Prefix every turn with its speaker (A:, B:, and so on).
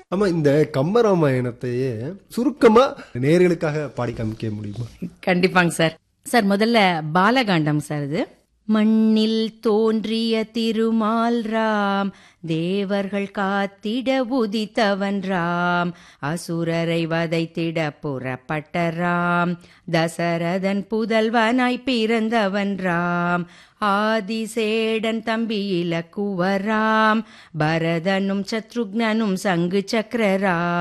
A: ஆமா இந்த கம்பராமாயணத்தையே சுருக்கமா நேர்களுக்காக பாடி காமிக்க முடியுமா
B: கண்டிப்பாங்க சார் சார் முதல்ல பாலகாண்டம் சார் இது மண்ணில் தோன்றிய திருமால் ராம் தேவர்கள் காத்திட உதித்தவன் ராம் அசுரரை வதைத்திட புறப்பட்ட ராம் தசரதன் புதல்வனாய் பிறந்தவன் ராம் ஆதிசேடன் தம்பி இலக்குவராம் பரதனும் சத்ருக்னனும் சங்கு சக்கரராம்